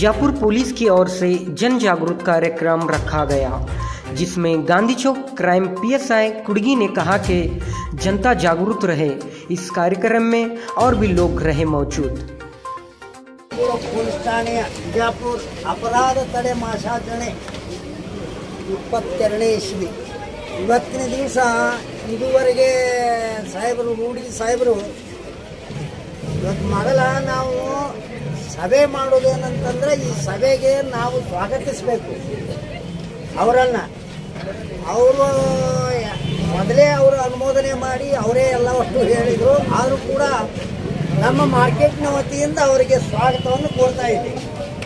Jaipur police की ओर से जन जागरूक कार्यक्रम रखा गया जिसमें गांधी चौक क्राइम पीएसआई कुड़गी ने कहा कि जनता जागरूक रहे इस कार्यक्रम में और भी लोग रहे मौजूद ಪೊಲೀಸ್ ಠಾಣೆಯ ಬಿಜಾಪುರ ಅಪರಾಧ ತಡೆ ಮಾಸಾಚರಣೆ ಇಪ್ಪತ್ತೆರಡನೇ ಇಸ್ವಿ ಇವತ್ತಿನ ದಿವಸ ಇದುವರೆಗೆ ಸಾಹೇಬರು ರೂಢಿ ಸಾಹೇಬರು ಇವತ್ತು ಮೊದಲ ನಾವು ಸಭೆ ಮಾಡೋದೇನಂತಂದ್ರೆ ಈ ಸಭೆಗೆ ನಾವು ಸ್ವಾಗತಿಸಬೇಕು ಅವರನ್ನು ಅವರು ಮೊದಲೇ ಅವರು ಅನುಮೋದನೆ ಮಾಡಿ ಅವರೇ ಎಲ್ಲ ಒಟ್ಟು ಹೇಳಿದರು ಆದರೂ ಕೂಡ ನಮ್ಮ ಮಾರ್ಕೆಟ್ನ ವತಿಯಿಂದ ಅವರಿಗೆ ಸ್ವಾಗತವನ್ನು ಕೋರ್ತಾ ಇದ್ದೀವಿ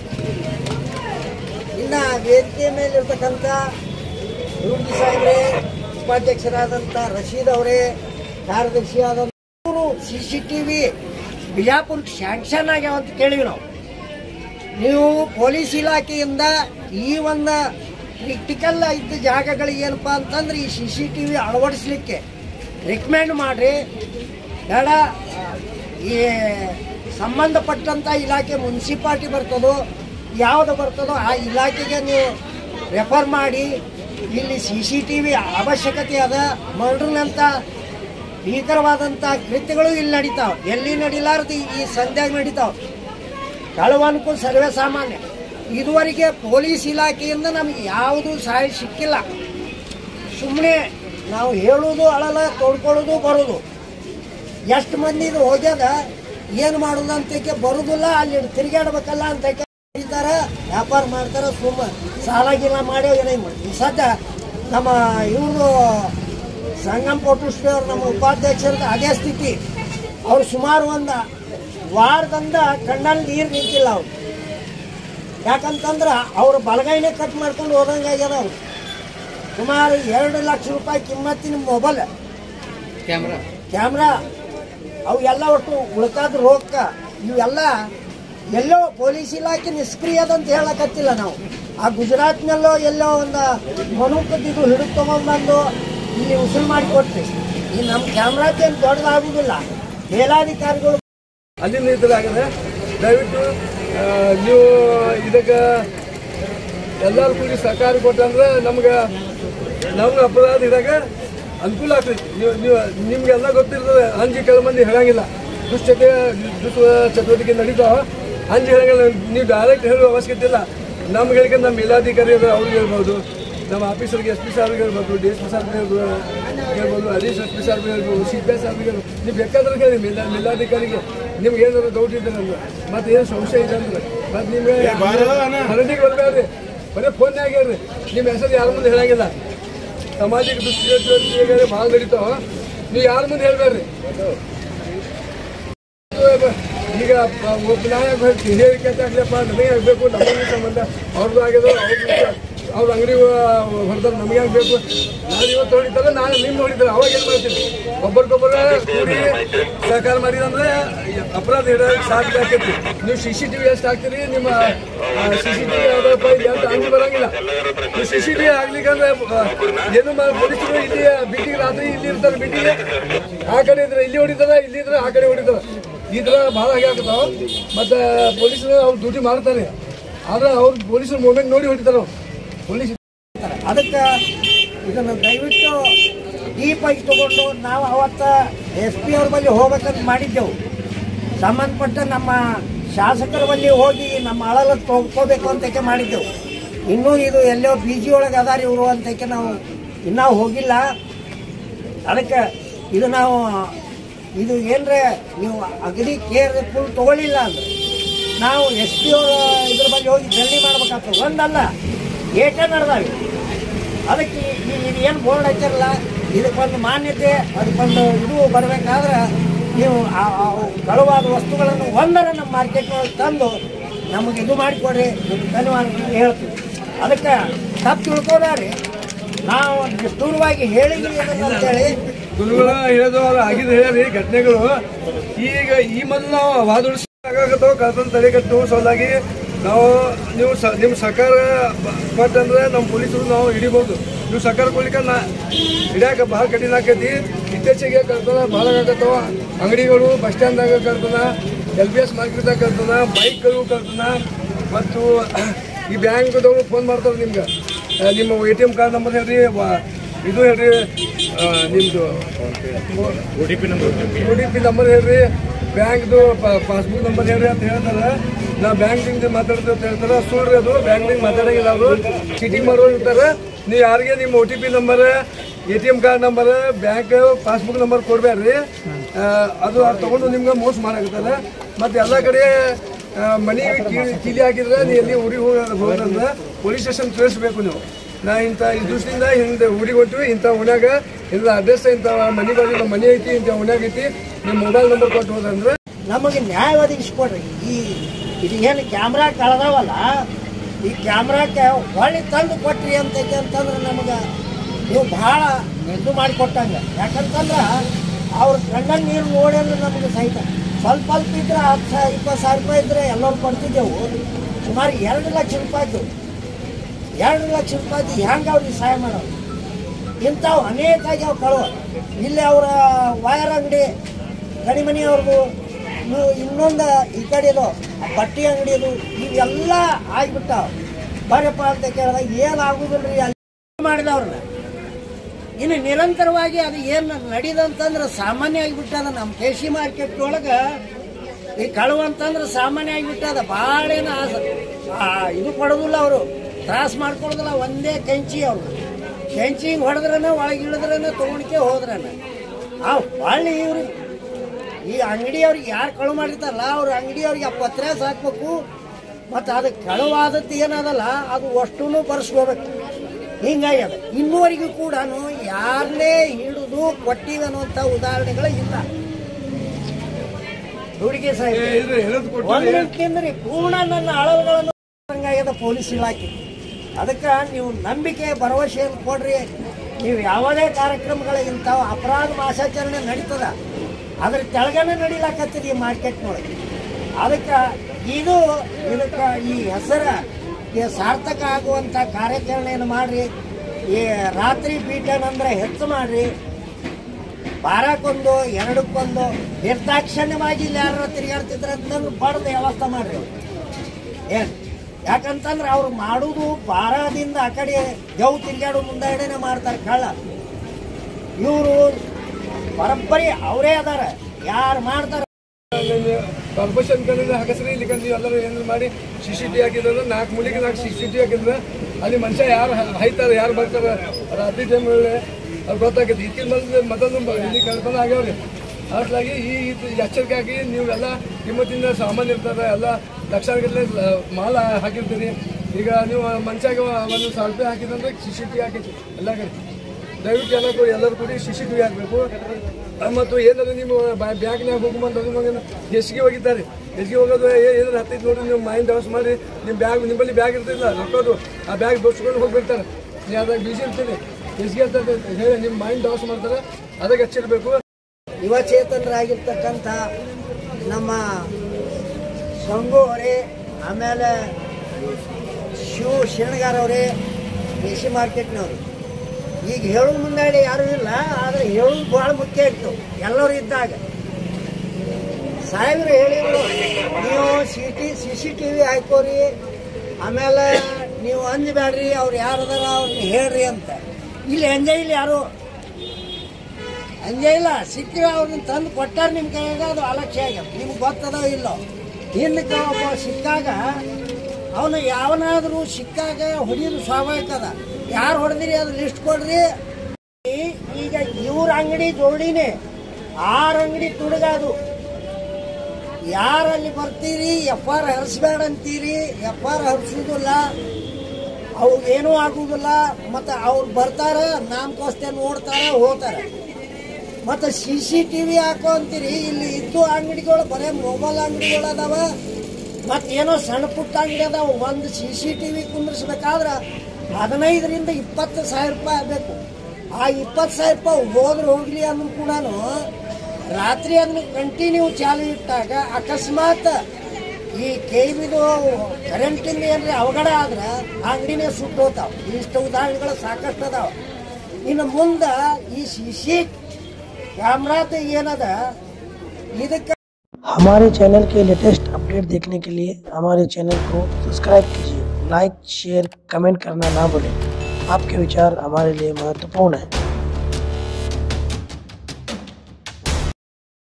ಇನ್ನು ವೇದಿಕೆ ಮೇಲಿರ್ತಕ್ಕಂಥ ರೂಢಿ ಸಾಹೇಬ್ರೆ ಉಪಾಧ್ಯಕ್ಷರಾದಂಥ ರಶೀದ್ ಅವರೇ ಕಾರ್ಯದರ್ಶಿಯಾದಂಥ ಸಿ ಸಿ ಟಿ ವಿ ಬಿಜಾಪುರಕ್ಕೆ ಸ್ಯಾಂಕ್ಷನ್ ಆಗ್ಯಾವ ಅಂತ ಕೇಳಿವಿ ನಾವು ನೀವು ಪೊಲೀಸ್ ಇಲಾಖೆಯಿಂದ ಈ ಒಂದು ಕ್ರಿಟಿಕಲ್ ಇದ್ದ ಜಾಗಗಳಿಗೆ ಏನಪ್ಪ ಅಂತಂದ್ರೆ ಈ ಸಿ ಸಿ ಟಿ ವಿ ಅಳವಡಿಸ್ಲಿಕ್ಕೆ ರೆಕಮೆಂಡ್ ಮಾಡಿರಿ ಬೇಡ ಈ ಸಂಬಂಧಪಟ್ಟಂಥ ಇಲಾಖೆ ಮುನ್ಸಿಪಾಲ್ಟಿ ಬರ್ತದೋ ಯಾವುದು ಬರ್ತದೋ ಆ ಇಲಾಖೆಗೆ ನೀವು ರೆಫರ್ ಮಾಡಿ ಇಲ್ಲಿ ಸಿ ಸಿ ಟಿ ವಿ ಅವಶ್ಯಕತೆ ಅದ ಮರ್ಡ್ರ್ನಂಥ ಭೀಕರವಾದಂಥ ಕೃತ್ಯಗಳು ಇಲ್ಲಿ ನಡೀತಾವ ಎಲ್ಲಿ ನಡೀಲಾರ್ದು ಈ ಸಂಧ್ಯಾಗ ನಡೀತಾವ ಕಳವನ್ಕು ಸರ್ವೇ ಸಾಮಾನ್ಯ ಇದುವರೆಗೆ ಪೊಲೀಸ್ ಇಲಾಖೆಯಿಂದ ನಮಗೆ ಯಾವುದೂ ಸಹಾಯ ಸಿಕ್ಕಿಲ್ಲ ಸುಮ್ಮನೆ ನಾವು ಹೇಳೋದು ಅಳಲ್ಲ ತೊಡ್ಕೊಳ್ಳೋದು ಬರೋದು ಎಷ್ಟು ಮಂದಿ ಇದು ಹೋಗ್ಯದ ಏನು ಮಾಡೋದು ಅಂತಕ್ಕೆ ಬರೋದಿಲ್ಲ ಅಲ್ಲಿ ತಿರುಗಾಡ್ಬೇಕಲ್ಲ ಅಂತ ಹೇಳ್ತಾರ ವ್ಯಾಪಾರ ಮಾಡ್ತಾರ ಸುಮ್ಮ ಸಾಲ ಗೀಲ ಮಾಡಿ ಏನೇ ಮಾಡ್ತೀವಿ ಸದ್ಯ ನಮ್ಮ ಇವರು ಸಂಗಮ್ ಪೋಟುಶ್ರೀ ಅವ್ರು ನಮ್ಮ ಉಪಾಧ್ಯಕ್ಷರದ ಅದೇ ಸ್ಥಿತಿ ಅವ್ರು ಸುಮಾರು ಒಂದು ವಾರದಿಂದ ಕಣ್ಣಲ್ಲಿ ನೀರು ನಿಂತಿಲ್ಲ ಅವ್ರು ಯಾಕಂತಂದ್ರೆ ಅವ್ರ ಬಲಗೈನೇ ಕಟ್ ಮಾಡ್ಕೊಂಡು ಹೋದಂಗೆ ಆಗ್ಯದ ಅವ್ರು ಸುಮಾರು ಎರಡು ಲಕ್ಷ ರೂಪಾಯಿ ಕಿಮ್ಮತ್ತಿನ ಮೊಬೈಲ್ ಕ್ಯಾಮ್ರಾ ಕ್ಯಾಮ್ರಾ ಅವು ಎಲ್ಲ ಒಟ್ಟು ಉಳಿತಾದ ರೋಕ್ಕ ಇವೆಲ್ಲ ಎಲ್ಲೋ ಪೊಲೀಸ್ ಇಲಾಖೆ ನಿಷ್ಕ್ರಿಯ ಅದಂತ ಹೇಳಕತ್ತಿಲ್ಲ ನಾವು ಆ ಗುಜರಾತ್ನಲ್ಲೋ ಎಲ್ಲೋ ಒಂದು ಮನುಕದ್ದು ಹಿಡಿದು ತಗೊಂಡ್ಬಂದು ಇಲ್ಲಿ ಉಸುಲ್ ಮಾಡಿ ಕೊಟ್ರಿ ಈ ನಮ್ಮ ಕ್ಯಾಮ್ರಾದ್ದೇನು ದೊಡ್ಡದಾಗುದಿಲ್ಲ ಮೇಲಾಧಿಕಾರಿಗಳು ಅಲ್ಲಿಂದ ಈ ಥರ ಆಗಿದೆ ದಯವಿಟ್ಟು ಆ, ನೀವು ಇದಕ್ಕೆ ಎಲ್ಲರೂ ಕೂಡಿ ಸಹಕಾರ ಕೊಟ್ಟಂದ್ರೆ ನಮ್ಗೆ ನಮ್ಗೆ ಅಪರಾಧ ಇದಾಗ ಅನುಕೂಲ ಆಗ್ತೈತಿ ನೀವು ನೀವು ನಿಮ್ಗೆಲ್ಲ ಗೊತ್ತಿರ್ತದೆ ಅಂಜಿ ಕೆಲ ಮಂದಿ ಹೇಳಂಗಿಲ್ಲ ದುಶ್ಚಟೆ ದುಷ್ಟ ಚಟುವಟಿಕೆ ನಡೀತಾವ ಅಂಜಿ ಹೇಳಂಗಿಲ್ಲ ನೀವು ಡೈರೆಕ್ಟ್ ಹೇಳುವ ಅವಶ್ಯಕತೆ ಇಲ್ಲ ನಮ್ಗೆ ಹೇಳಿಕೆ ನಮ್ಮ ಮೇಲಾಧಿಕಾರಿ ಅದ ಅವ್ರಿಗೆ ಹೇಳ್ಬೋದು ನಮ್ಮ ಆಫೀಸರ್ಗೆ ಎಸ್ ಪಿ ಸಾರ್ಗೆ ಹೇಳ್ಬೋದು ಡಿ ಎಸ್ ಪಿ ಸಾರ್ಗೆ ಹೇಳ್ಬೋದು ಹೇಳ್ಬೋದು ಅಡೀಸ್ ಎಸ್ ಪಿ ಸಾರ್ಗೆ ಹೇಳ್ಬೋದು ಸಿ ಪಿ ಎಸ್ ಸಾರ್ಗೆ ಹೇಳ್ಬೋದು ನೀವು ಬೇಕಾದ್ರೆ ಕೇಳಿ ಮಿಲ್ಲ ಮಿಲ್ಲಾಧಿಕಾರಿಗೆ ನಿಮ್ಗೆ ಏನಾದ್ರು ಡೌಟ್ ಇದೆ ಅಂದ್ರೆ ಮತ್ತೆ ಏನು ಸಂಶಯ ಇದೆ ಅಂದ್ರೆ ಮತ್ತೆ ನಿಮಗೆ ಹರಡಿಗೆ ಬರ್ಬೇಡ್ರಿ ಬರೀ ಫೋನ್ಯಾಗ ಹೇಳ್ರಿ ನಿಮ್ಮ ಹೆಸರು ಯಾರ ಮುಂದೆ ಹೇಳಂಗಿಲ್ಲ ಸಾಮಾಜಿಕ ದೃಷ್ಟಿ ಭಾಳ ನಡೀತಾವ ನೀವು ಯಾರ ಮುಂದೆ ಹೇಳ್ಬೇಡ್ರಿ ಈಗ ಒಬ್ಬ ನಾಯಕ ಹೇಳಿಕೆ ಆಗ್ಲಪ್ಪ ನನಗೆ ಆಗಬೇಕು ನಮಗೆ ಸಂಬಂಧ ಅವ್ರದ್ದು ಆಗ್ಯದ ಅವ್ರದ್ದು ಅವ್ರ ಅಂಗಡಿ ಹೊಡೆದ್ರೆ ನಮಗೆ ಆಗಬೇಕು ನಾನು ಇವತ್ತು ಹೊಡಿತಾರೆ ನಾನು ನಿಮ್ಮ ಹೊಡಿತಾರೆ ಅವಾಗ ಏನು ಮಾಡ್ತೀನಿ ಒಬ್ಬರಿಗೊಬ್ಬರ ಕೂಡಿ ಸಹಕಾರ ಮಾಡಿದಂದ್ರೆ ಅಪರಾಧ ಹಿಡಿಯೋಕೆ ಸಾಧ್ಯ ಆಕೈತಿ ನೀವು ಸಿ ಸಿ ಟಿ ವಿ ಎಷ್ಟು ಹಾಕ್ತೀರಿ ನಿಮ್ಮ ಸಿ ಸಿ ಟಿ ವಿ ಯಾವ್ದಪ್ಪ ಇಲ್ಲಿ ಅಂತ ಅಂಜಿ ಬರಂಗಿಲ್ಲ ನೀವು ಸಿ ಸಿ ಟಿ ವಿ ಆಗ್ಲಿಕ್ಕಂದ್ರೆ ಆ, ಏನು ಮಾ- ಪೊಲೀಸರು ಇಲ್ಲಿ ಬಿಟ್ಟಿಗೆ ರಾತ್ರಿ ಇಲ್ಲಿ ಇರ್ತಾರೆ ಬಿಟ್ಟಿಗೆ ಆ ಕಡೆ ಇದ್ರೆ ಇಲ್ಲಿ ಹೊಡಿತಾರೆ ಇಲ್ಲಿ ಇದ್ರೆ ಆ ಕಡೆ ಹೊಡಿತಾರೆ ಈ ಥರ ಭಾಳ ಆಗ್ತಾವ ಮತ್ತು ಪೊಲೀಸರು ಅವ್ರು ಡ್ಯೂಟಿ ಮಾಡ್ತಾರೆ ಆದ್ರೆ ಅವ್ರು ಪೊಲೀಸರು ಮೂಮೆಂಟ್ ನೋಡಿ ಹೊಡಿತಾರೆ ಅವ್ರು ಪೊಲೀಸ್ ಅದಕ್ಕೆ ಇದನ್ನು ದಯವಿಟ್ಟು ಈ ಪೈಕ್ ತಗೊಂಡು ನಾವು ಅವತ್ತ ಎಸ್ ಪಿ ಅವ್ರ ಬಳಿ ಹೋಗ್ಬೇಕಂತ ಮಾಡಿದ್ದೆವು ಸಂಬಂಧಪಟ್ಟ ನಮ್ಮ ಶಾಸಕರ ಬಳಿ ಹೋಗಿ ನಮ್ಮ ಅಳಲ ತೊಗೊಬೇಕು ಅಂತಕ್ಕೆ ಮಾಡಿದ್ದೆವು ಇನ್ನೂ ಇದು ಎಲ್ಲೋ ಬಿ ಜಿ ಒಳಗೆ ಅದಾರ ಇವರು ಅಂತಕ್ಕೆ ನಾವು ಇನ್ನೂ ಹೋಗಿಲ್ಲ ಅದಕ್ಕೆ ಇದು ನಾವು ಇದು ಏನ್ರೆ ನೀವು ಅಗದಿ ಕೇರ್ ಫುಲ್ ತಗೊಳ್ಳಿಲ್ಲ ಅಂದ್ರೆ ನಾವು ಎಸ್ ಪಿ ಅವರ ಇದ್ರ ಬಗ್ಗೆ ಹೋಗಿ ಜಲ್ದಿ ಮಾಡ್ಬೇಕಾಗ್ತದೆ ಒಂದಲ್ಲ ಏಟೇ ನಡೆದಾವೆ ಅದಕ್ಕೆ ಈ- ಈ- ಇದು ಏನು ಬೋರ್ಡ್ ಹಚ್ಚಾರಲ್ಲ ಇದಕ್ಕೊಂದು ಮಾನ್ಯತೆ ಅದಕ್ಕೊಂದು ಇದು ಬರಬೇಕಾದ್ರೆ ನೀವು ಆ ಆ ಕಳುವಾದ ವಸ್ತುಗಳನ್ನು ಒಂದರ ನಮ್ಮ ಮಾರ್ಕೆಟ್ನೊಳಗೆ ತಂದು ನಮಗೆ ಇದು ಮಾಡಿಕೊಡ್ರಿ ನಿಮ್ಗೆ ಧನ್ಯವಾದ ಹೇಳ್ತೀವಿ ಅದಕ್ಕೆ ತಪ್ಪು ತಿಳ್ಕೊಬೇಡ್ರಿ ನಾವು ನಿಷ್ಠೂರವಾಗಿ ಹೇಳಿದ್ವಿ ಅಂತೇಳಿ ಗುರುಗಳ ಹೇಳೋದು ಅವ್ರು ಆಗಿದ್ದು ಹೇಳಿ ಘಟನೆಗಳು ಈಗ ಈ ಮೊದಲು ನಾವು ವಾದುಡಿಸಿ ಆಗಾಗತ್ತವ ಕಳ್ತನ ತಡೆಗಟ್ಟು ಸಲುವಾಗಿ ನಾವು ನೀವು ಸ ನಿಮ್ಮ ಸಹಕಾರ ಕೊಟ್ಟಂದ್ರೆ ನಮ್ಮ ಪೊಲೀಸರು ನಾವು ಹಿಡಿಬೋದು ನೀವು ಸಹಕಾರ ಕೊಡ್ಲಿಕ್ಕೆ ನಾ ಹಿಡಿಯಾಕ ಭಾಳ ಕಠಿಣ ಆಕೈತಿ ಇತ್ತೀಚೆಗೆ ಕಳ್ತನ ಭಾಳ ಆಗತ್ತವ ಅಂಗಡಿಗಳು ಬಸ್ ಸ್ಟ್ಯಾಂಡ್ದಾಗ ಕಳ್ತನ ಎಲ್ ಬಿ ಎಸ್ ಮಾರ್ಕೆಟ್ದಾಗ ಕಳ್ತನ ಬೈಕ್ಗಳು ಕಳ್ತನ ಮತ್ತು ಈ ಬ್ಯಾಂಕ್ದವ್ರು ಫೋನ್ ಮಾಡ್ತಾರೆ ನಿಮ್ಗೆ ಆ, ನಿಮ್ಮ A T M card number ಹೇಳ್ರಿ ವ- ಇದು ಹೇಳ್ರಿ ಆ, ನಿಮ್ದು O T P number O T P number ಹೇಳ್ರಿ ಬ್ಯಾಂಕ್ದು ಪಾಸ್ಬುಕ್ ನಂಬರ್ ಹೇಳ್ರಿ ಅಂತ ಹೇಳ್ತಾರೆ ನಾ ಬ್ಯಾಂಕಿಂದ ಮಾತಾಡ್ತೀವಿ ಅಂತ ಹೇಳ್ತಾರೆ ಸುಳ್ರಿ ಅದು ಬ್ಯಾಂಕಿಂದ ಮಾತಾಡಂಗಿಲ್ಲ ಅವರು ಚೀಟಿಂಗ್ ಮಾಡೋರು ಇರ್ತಾರೆ ನೀವು ಯಾರಿಗೆ ನಿಮ್ಮ O T P number A T M card number bank passbook number ಕೊಡಬೇಡ್ರಿ ಅದು ಅದು ತಗೊಂಡು ನಿಮ್ಗೆ ಮೋಸ ಮಾಡಾಕತ್ತಾರೆ ಮತ್ತು ಎಲ್ಲ ಕಡೆ ಆ, ಮನಿ ಕೀಲಿ ಕೀಲಿ ಹಾಕಿದ್ರೆ ನೀವು ಎಲ್ಲಿ ಊರಿಗೆ ಹೋಗ ಹೋಗೋದಂದ್ರೆ ಪೊಲೀಸ್ ಸ್ಟೇಷನ್ ತಿಳಿಸ್ಬೇಕು ನೀವು ನಾ ಇಂಥ ಈ ದಿವಸದಿಂದ ಹಿಂದೆ ಊರಿಗೆ ಹೊಂಟಿವಿ ಇಂಥ ಓಣ್ಯಾಗ ಇಂಥ ಅಡ್ರೆಸ್ ಇಂಥ ಮನೆ ಬಾಜು ನಮ್ಮ ಮನೆ ಐತಿ ಇಂಥ ಓಣ್ಯಾಗ ಐತಿ ನಿಮ್ಮ ಮೊಬೈಲ್ ನಂಬರ್ ಕೊಟ್ಟು ಹೋದಂದ್ರೆ ನಮಗೆ ನ್ಯಾಯ ಒದಗಿಸ್ಕೊಡ್ರಿ ಈ ಇದು ಏನು ಕ್ಯಾಮ್ರಾ ಕಳೆದವಲ್ಲ ಈ ಕ್ಯಾಮ್ರಾಕ್ಕೆ ಹೊಳ್ಳಿ ತಂದು ಕೊಟ್ರಿ ಅಂತೈತಿ ಅಂತಂದ್ರೆ ನಮಗೆ ನೀವು ಭಾಳ ಇದು ಮಾಡಿಕೊಟ್ಟಂಗೆ ಯಾಕಂತಂದ್ರೆ ಅವ್ರ ಕಣ್ಣಲ್ಲಿ ನೀರು ನೋಡಿ ಅಂದ್ರೆ ನಮಗೆ ಸಹಿತ ಸ್ವಲ್ಪ ಅಲ್ಪ ಇದ್ರೆ ಹತ್ತು ಸಾವಿರ ಇಪ್ಪತ್ತು ಸಾವಿರ ರೂಪಾಯಿ ಇದ್ರೆ ಎಲ್ಲರೂ ಕೊಡ್ತಿದ್ದೆವು ಸುಮಾರು ಎರಡು ಲಕ್ಷ ರೂಪಾಯಿದು ಎರಡು ಲಕ್ಷ ರೂಪಾಯಿದು ಹೆಂಗೆ ಅವ್ರಿಗೆ ಸಹಾಯ ಮಾಡೋದು ಇಂಥವು ಅನೇಕ ಆಗ್ಯಾವ ಕಳುವ ಇಲ್ಲಿ ಅವರ ವಯರ್ ಅಂಗಡಿ ಕಡಿಮನಿಯವ್ರದ್ದು ಇವು ಇನ್ನೊಂದು ಈ ಕಡೆದು ಬಟ್ಟೆ ಅಂಗಡಿದು ಇವೆಲ್ಲ ಆಗ್ಬಿಟ್ಟಾವ ಬರಪ್ಪ ಅಂತ ಕೇಳಿದಾಗ ಏನು ಆಗುದಿಲ್ಲ ರೀ ಅಲ್ಲಿ ಮಾಡಿದವ್ರನ್ನ ಇನ್ನು ನಿರಂತರವಾಗಿ ಅದು ಏನು ನಡೀದಂತಂದ್ರೆ ಸಾಮಾನ್ಯ ಆಗಿಬಿಟ್ಟದ ನಮ್ಮ ದೇಶಿ ಮಾರ್ಕೆಟ್ ಒಳಗೆ ಈ ಕಳುವು ಅಂತಂದ್ರೆ ಸಾಮಾನ್ಯ ಆಗಿಬಿಟ್ಟದ ಭಾಳ ಏನು ಆಸ- ಆ, ಇದು ಕೊಡೋದಿಲ್ಲ ಅವರು ತ್ರಾಸ ಮಾಡ್ಕೊಳ್ಳೋದಿಲ್ಲ ಒಂದೇ ಕೆಂಚಿ ಅವರು ಕೆಂಚಿ ಹಿಂಗೆ ಹೊಡೆದ್ರನ ಒಳಗೆ ಇಳಿದ್ರನ ತೊಗೊಂಡ್ಕೆ ಹೋದ್ರನ ಆ ಹೊಳ್ಳಿ ಇವ್ರು ಈ ಅಂಗಡಿಯವ್ರಿಗೆ ಯಾರು ಕಳು ಮಾಡಿರ್ತಾರಲ್ಲ ಅವ್ರ ಅಂಗಡಿಯವ್ರಿಗೆ ಆ ಪತ್ರ ಹಾಕ್ಬೇಕು ಮತ್ತು ಅದು ಕಳುವಾದದ್ದು ಏನದಲ್ಲ ಅದು ಅಷ್ಟೂ ಬರ್ಸ್ಕೋಬೇಕು ಹಿಂಗಾಗಿ ಅದ ಇನ್ನೂವರೆಗೂ ಕೂಡ ಯಾರನ್ನೇ ಹಿಡಿದು ಕೊಟ್ಟಿವೆ ಅನ್ನುವಂಥ ಉದಾಹರಣೆಗಳು ಇಲ್ಲ ಹುಡುಗಿ ಸಾಹೇಬ್ ಇಲ್ರಿ ಹೇಳೋದು ಕೊಟ್ಟು ಒಂದು ನಿಟ್ಟಿನಿಂದ್ರಿ ಪೂರ್ಣ ನನ್ನ ಅಳವುಗಳನ್ನು ಹಂಗಾಗ್ಯದ ಪೊಲೀಸ್ ಇಲಾಖೆ ಅದಕ್ಕೆ ನೀವು ನಂಬಿಕೆ ಭರವಸೆಯನ್ನು ಕೊಡ್ರಿ ನೀವು ಯಾವುದೇ ಕಾರ್ಯಕ್ರಮಗಳು ಇಂಥವು ಅಪರಾಧ ಮಾಸಾಚರಣೆ ನಡೀತದ ಅದ್ರ ಕೆಳಗನೆ ನಡೀಲಾಕತ್ತದ ಈ ಮಾರ್ಕೆಟ್ನೊಳಗೆ ಅದಕ್ಕೆ ಇದು ಇದಕ್ಕೆ ಈ ಹೆಸರ ಈ ಸಾರ್ಥಕ ಆಗುವಂಥ ಕಾರ್ಯಾಚರಣೆಯನ್ನು ಮಾಡ್ರಿ ಈ ರಾತ್ರಿ ಬೀಟನಂದ್ರೆ ಹೆಚ್ಚು ಮಾಡ್ರಿ ವಾರಕ್ಕೊಂದು ಎರಡಕ್ಕೊಂದು ನಿರ್ದಾಕ್ಷಣ್ಯವಾಗಿ ಇಲ್ಲಿ ಯಾರು ತಿರುಗಾಡ್ತಿದ್ರೆ ಅಂತಂದ್ರೆ ಬಡ್ದು ವ್ಯವಸ್ಥೆ ಮಾಡ್ರಿ ಅವ್ರು. ಏನ್ ಯಾಕಂತಂದ್ರೆ ಅವ್ರು ಮಾಡುವುದು ವಾರದಿಂದ ಆ ಕಡೆ ಜವ್ ತಿರುಗಾಡೋ ಮುಂದಾಡೆನೆ ಮಾಡ್ತಾರೆ ಕಳ್ಳ ಇವರು ಬರೋಬ್ಬರಿ ಅವರೇ ಅದಾರ ಯಾರು ಮಾಡ್ತಾರ ಕಾರ್ಪೊರೇಷನ್ ಕಡೆಯಿಂದ ಹಾಕಸ್ರಿ ಇಲ್ಲಿ ಕಂಡು ಎಲ್ಲರೂ ಏನಾರು ಮಾಡಿ ಸಿ ಸಿ ಟಿ ಹಾಕಿದ್ರೆ ನಾಲ್ಕು ಮುಳಿಗೆ ನಾಲ್ಕು ಸಿ ಸಿ ಟಿ ಹಾಕಿದ್ರೆ ಅಲ್ಲಿ ಮನುಷ್ಯ ಯಾರು ಹಾಯ್ತಾರೆ ಯಾರು ಬರ್ತಾರೆ ರಾತ್ರಿ ಟೈಮ್ ಅವ್ರು ಗೊತ್ತಾಗೈತಿ ಇತ್ತಿನ ಬಂದು ಮತ್ತೊಂದು ಬ- ಇಲ್ಲಿ ಕಳ್ಕೊಂಡು ಆಗ್ಯಾವ್ರಿ ಅಷ್ಟಾಗಿ ಈ ಇದು ಎಚ್ಚರಿಕೆ ಆಗಿ ನೀವೆಲ್ಲ ಕಿಮ್ಮತ್ತಿಂದ ಸಾಮಾನು ಇರ್ತಾರೆ ಎಲ್ಲ ಲಕ್ಷಾಂಗಟ್ಟಲೆ ಮಾಲ ಹಾಕಿರ್ತೀರಿ ಈಗ ನೀವು ಮನುಷ್ಯಾಗ ಒಂದು ಸಾವಿರ ರೂಪಾಯಿ ಹಾಕಿದಂದ್ರೆ ಸಿ ಸಿ ಟಿ ಹಾಕೈತಿ ಎಲ್ಲ ಕಡೆ ದಯವಿಟ್ಟು ಎಲ್ಲ ಕೂಡಿ ಎಲ್ಲರೂ ಕೂಡಿ ಸಿ ಸಿ ಟಿ ವಿ ಹಾಕಬೇಕು ಮತ್ತು ಏನಾದ್ರು ನಿಮ್ಮ ಬ್ಯಾಂಕ್ನಾಗ ಹೋಗುವಂತ ಹೆಚ್ಚಿಗೆ ಹೋಗಿದ್ದಾರೆ ಹೆಚ್ಚಿಗೆ ಹೋಗೋದು ಏ- ಏನಾದ್ರು ಹತ್ತೈದು ನೋಡಿ ನೀವು ಮೈಂಡ್ ಹೌಸ್ ಮಾಡಿ ನಿಮ್ಮ ಬ್ಯಾಗ್ ನಿಮ್ಮಲ್ಲಿ ಬ್ಯಾಗ್ ಇರ್ತಿಲ್ಲ ರೊಕ್ಕದು ಆ ಬ್ಯಾಗ್ ದೋಸ್ಕೊಂಡು ಹೋಗ್ಬಿಡ್ತಾರೆ ನೀವು ಅದಾಗ ಬಿಸಿ ಇರ್ತೀರಿ ಹೆಚ್ಚಿಗೆ ಇರ್ತದೆ ಅಂತ ಹೇಳಿ ನಿಮ್ಮ ಮೈಂಡ್ ಹೌಸ್ ಮಾಡ್ತಾರೆ ಅದಕ್ಕೆ ಹಚ್ಚಿರ್ಬೇಕು ಯುವಚೇತನರಾಗಿರ್ತಕ್ಕಂಥ ನಮ್ಮ ಸಂಗು ಅವರೇ ಆಮೇಲೆ ಶಿವ ಶರಣಗಾರ್ ಅವರೇ ದೇಶಿ ಮಾರ್ಕೆಟ್ನವರು ಈಗ ಹೇಳೋದು ಮುಂದಾಡಿ ಯಾರೂ ಇಲ್ಲ ಆದರೆ ಹೇಳೋದು ಭಾಳ ಮುಖ್ಯ ಇತ್ತು ಎಲ್ಲರೂ ಇದ್ದಾಗ ಸಾಹೇಬರು ಹೇಳಿದ್ರು ನೀವು C T C C T V ಹಾಕೋರಿ ಆಮೇಲೆ ನೀವು ಅಂಜಬೇಡ್ರಿ ಅವ್ರು ಯಾರು ಅದಾರ ಅವ್ರನ್ನ ಹೇಳ್ರಿ ಅಂತ ಇಲ್ಲಿ ಎಂಜಾಯ್ ಯಾರು ಹಂಗೆ ಇಲ್ಲ ಸಿಕ್ಕಿರ ಅವ್ರನ್ನ ತಂದು ಕೊಟ್ಟಾರ ನಿಮ್ಮ ಕೈಯಾಗ ಅದು ಅಲಕ್ಷ್ಯ ಆಗ್ಯಾವ ನಿಮ್ಗೆ ಗೊತ್ತದೋ ಇಲ್ಲೋ ಹಿಂದಕ್ಕೆ ಒಬ್ಬ ಸಿಕ್ಕಾಗ ಅವನು ಯಾವನಾದರೂ ಸಿಕ್ಕಾಗ ಹೊಡಿಯೋದು ಸ್ವಾಭಾವಿಕ ಅದ ಯಾರು ಹೊಡೆದಿರಿ ಅದು ಲಿಸ್ಟ್ ಕೊಡ್ರಿ ಈ- ಈಗ ಇವ್ರ ಅಂಗಡಿ ಜೋಡಿನೇ ಆರು ಅಂಗಡಿ ತುಡುಗಾದು ಯಾರಲ್ಲಿ ಬರ್ತೀರಿ ಎಫ್ ಆರ್ ಹರಿಸ್ಬೇಡ ಅಂತೀರಿ ಎಫ್ ಆರ್ ಹರಿಸೋದಿಲ್ಲ ಏನೂ ಆಗುದಿಲ್ಲ ಮತ್ತು ಅವ್ರು ಬರ್ತಾರ ನಾಮಕೋಸ್ತೆ ನೋಡ್ತಾರ ಹೋಗ್ತಾರ ಮತ್ತು ಸಿ ಸಿ ಟಿ ವಿ ಹಾಕೋ ಅಂತೀರಿ ಇಲ್ಲಿ ಇದ್ದು ಅಂಗಡಿಗಳು ಬರೀ ಮೊಬೈಲ್ ಅಂಗಡಿಗಳು ಅದಾವ ಮತ್ತು ಏನೋ ಸಣ್ಣ ಪುಟ್ಟ ಅಂಗಡಿ ಅದಾವ ಒಂದು ಸಿ ಸಿ ಟಿ ವಿ ಕುಂದ್ರಿಸ್ಬೇಕಾದ್ರೆ ಹದಿನೈದರಿಂದ ಇಪ್ಪತ್ತು ಸಾವಿರ ರೂಪಾಯಿ ಆಗಬೇಕು ಆ ಇಪ್ಪತ್ತು ಸಾವಿರ ರೂಪಾಯಿ ಹೋದ್ರೆ ಹೋಗ್ಲಿ ಅಂದ್ರೂ ಕೂಡ ರಾತ್ರಿ ಅದನ್ನ ಕಂಟಿನ್ಯೂ ಚಾಲು ಇಟ್ಟಾಗ ಅಕಸ್ಮಾತ್ ಈ ಕೇಬಿದು ಕರೆಂಟಿಂದ ಏನ್ರಿ ಅವಘಡ ಆದ್ರೆ ಆ ಅಂಗಡಿನೇ ಸುಟ್ಟು ಹೋತಾವ ಇಷ್ಟು ಉದಾಹರಣೆಗಳು ಸಾಕಷ್ಟು ಅದಾವ ಇನ್ನು ಮುಂದೆ ಈ ಸಿ ಸಿ ಕ್ಯಾಮ್ರಾದ ಏನದ ಇದಕ್ಕೆ हमारे चैनल के लेटेस्ट अपडेट देखने के लिए हमारे चैनल को सब्सक्राइब कीजिए लाइक शेयर कमेंट करना ना भूलें आपके विचार हमारे लिए महत्वपूर्ण है